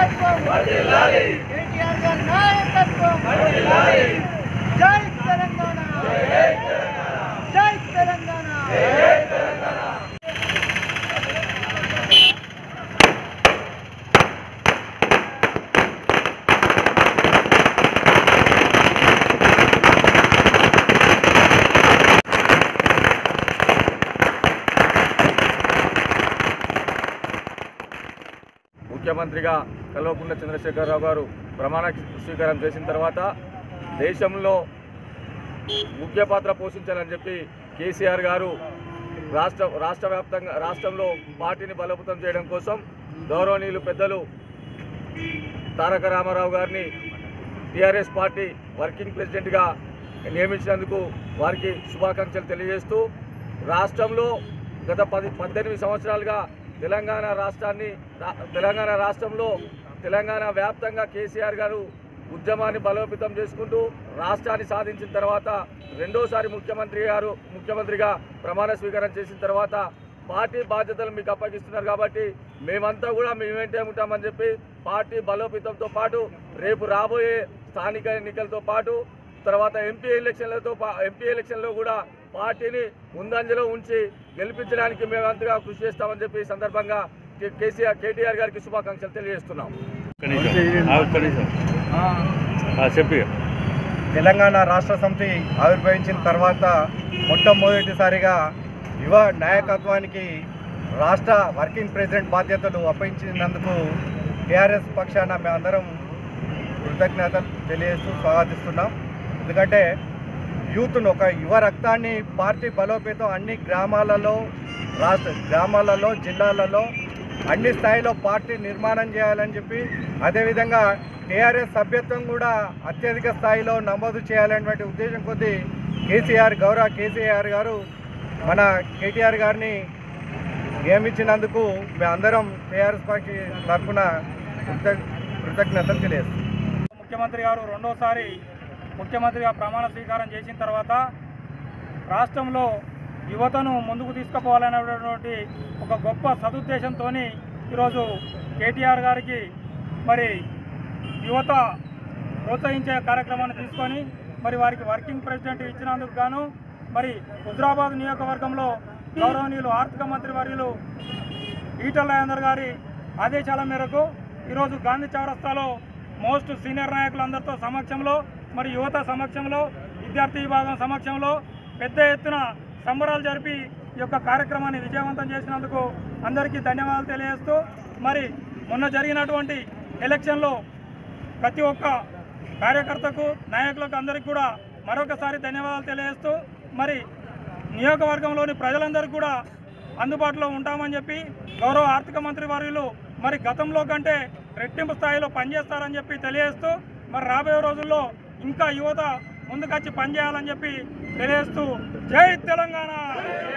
నాయకత్వం కేటీఆర్ గారి నాయకత్వం జై తెలంగాణ జై తెలంగాణ ముఖ్యమంత్రిగా కల్వకుంట్ల చంద్రశేఖరరావు గారు ప్రమాణ స్వీకారం చేసిన తర్వాత దేశంలో ముఖ్య పాత్ర పోషించాలని చెప్పి కేసీఆర్ గారు రాష్ట్ర రాష్ట్ర వ్యాప్తంగా రాష్ట్రంలో పార్టీని బలోపేతం చేయడం కోసం గౌరవనీయులు పెద్దలు తారక రామారావు గారిని టీఆర్ఎస్ పార్టీ వర్కింగ్ ప్రెసిడెంట్గా నియమించినందుకు వారికి శుభాకాంక్షలు తెలియజేస్తూ రాష్ట్రంలో గత పది పద్దెనిమిది సంవత్సరాలుగా తెలంగాణ రాష్ట్రాన్ని రా- తెలంగాణ రాష్ట్రంలో తెలంగాణ వ్యాప్తంగా కేసీఆర్ గారు ఉద్యమాన్ని బలోపేతం చేసుకుంటూ రాష్ట్రాన్ని సాధించిన తర్వాత రెండోసారి ముఖ్యమంత్రి గారు ముఖ్యమంత్రిగా ప్రమాణ స్వీకారం చేసిన తర్వాత పార్టీ బాధ్యతలు మీకు అప్పగిస్తున్నారు కాబట్టి మేమంతా కూడా మీ వెంటే ఉంటామని చెప్పి పార్టీ బలోపేతంతో పాటు రేపు రాబోయే స్థానిక ఎన్నికలతో పాటు తర్వాత ఎంపీ ఎలక్షన్లతో పా- ఎంపీ ఎలక్షన్లో కూడా పార్టీని ముందంజలో ఉంచి గెలిపించడానికి మేమంతగా కృషి చేస్తామని చెప్పి ఈ సందర్భంగా కే- కేసీఆర్ కేటీఆర్ గారికి శుభాకాంక్షలు తెలియజేస్తున్నాం చెప్పి తెలంగాణ రాష్ట్ర సమితి ఆవిర్భవించిన తర్వాత మొట్టమొదటిసారిగా యువ నాయకత్వానికి రాష్ట్ర వర్కింగ్ ప్రెసిడెంట్ బాధ్యతలు అప్పగించినందుకు టీఆర్ఎస్ పక్షాన మేమందరం కృతజ్ఞతలు తెలియజేస్తూ స్వాగతిస్తున్నాం ఎందుకంటే యూత్ను ఒక యువ రక్తాన్ని పార్టీ బలోపేతం అన్ని గ్రామాలలో రాష్ట్ర గ్రామాలలో జిల్లాలలో అన్ని స్థాయిలో పార్టీ నిర్మాణం చేయాలని చెప్పి అదేవిధంగా టీఆర్ఎస్ సభ్యత్వం కూడా అత్యధిక స్థాయిలో నమోదు చేయాలనేటువంటి ఉద్దేశం కొద్దీ కేసీఆర్ గౌరవ కేసీఆర్ గారు మన కేటీఆర్ గారిని నియమించినందుకు మేమందరం టీఆర్ఎస్ పార్టీ తరఫున కృత కృతజ్ఞతలు తెలియజేస్తాం ముఖ్యమంత్రి గారు రెండోసారి ముఖ్యమంత్రిగా ప్రమాణ స్వీకారం చేసిన తర్వాత రాష్ట్రంలో యువతను ముందుకు తీసుకుపోవాలనేటువంటి ఒక గొప్ప సదుద్దేశంతో ఈరోజు కేటీఆర్ గారికి మరి యువత ప్రోత్సహించే కార్యక్రమాన్ని తీసుకొని మరి వారికి వర్కింగ్ ప్రెసిడెంట్ ఇచ్చినందుకు గాను మరి హుజరాబాద్ నియోజకవర్గంలో గౌరవనీయులు ఆర్థిక మంత్రి వర్యులు ఈటల రాజేందర్ గారి ఆదేశాల మేరకు ఈరోజు గాంధీ చౌరస్తాలో మోస్ట్ సీనియర్ నాయకులందరితో సమక్షంలో మరి యువత సమక్షంలో విద్యార్థి విభాగం సమక్షంలో పెద్ద ఎత్తున సంబరాలు జరిపి ఈ యొక్క కార్యక్రమాన్ని విజయవంతం చేసినందుకు అందరికీ ధన్యవాదాలు తెలియజేస్తూ మరి మొన్న జరిగినటువంటి ఎలక్షన్లో ప్రతి ఒక్క కార్యకర్తకు నాయకులకు అందరికీ కూడా మరొకసారి ధన్యవాదాలు తెలియజేస్తూ మరి నియోజకవర్గంలోని ప్రజలందరికీ కూడా అందుబాటులో ఉంటామని చెప్పి గౌరవ ఆర్థిక మంత్రి వర్యులు మరి గతంలో కంటే రెట్టింపు స్థాయిలో పనిచేస్తారని చెప్పి తెలియజేస్తూ మరి రాబోయే రోజుల్లో ఇంకా యువత ముందుకొచ్చి పనిచేయాలని చెప్పి తెలియజేస్తూ జై తెలంగాణ